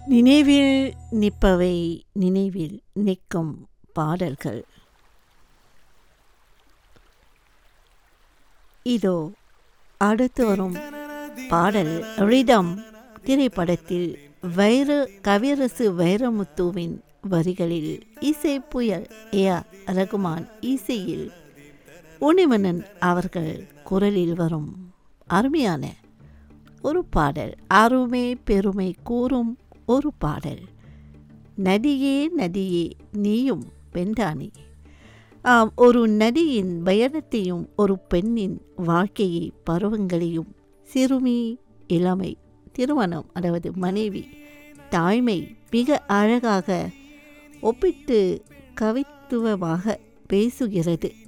நினைவில் நிற்பவை நினைவில் நிற்கும் பாடல்கள் இதோ அடுத்து வரும் பாடல் ரிதம் திரைப்படத்தில் வைர கவிரசு வைரமுத்துவின் வரிகளில் இசை புயல் ஏ ஆர் ரகுமான் இசையில் உணிவனன் அவர்கள் குரலில் வரும் அருமையான ஒரு பாடல் அருமை பெருமை கூறும் ஒரு பாடல் நதியே நதியே நீயும் பெண்தானே ஆம் ஒரு நதியின் பயணத்தையும் ஒரு பெண்ணின் வாழ்க்கையை பருவங்களையும் சிறுமி இளமை திருமணம் அதாவது மனைவி தாய்மை மிக அழகாக ஒப்பிட்டு கவித்துவமாக பேசுகிறது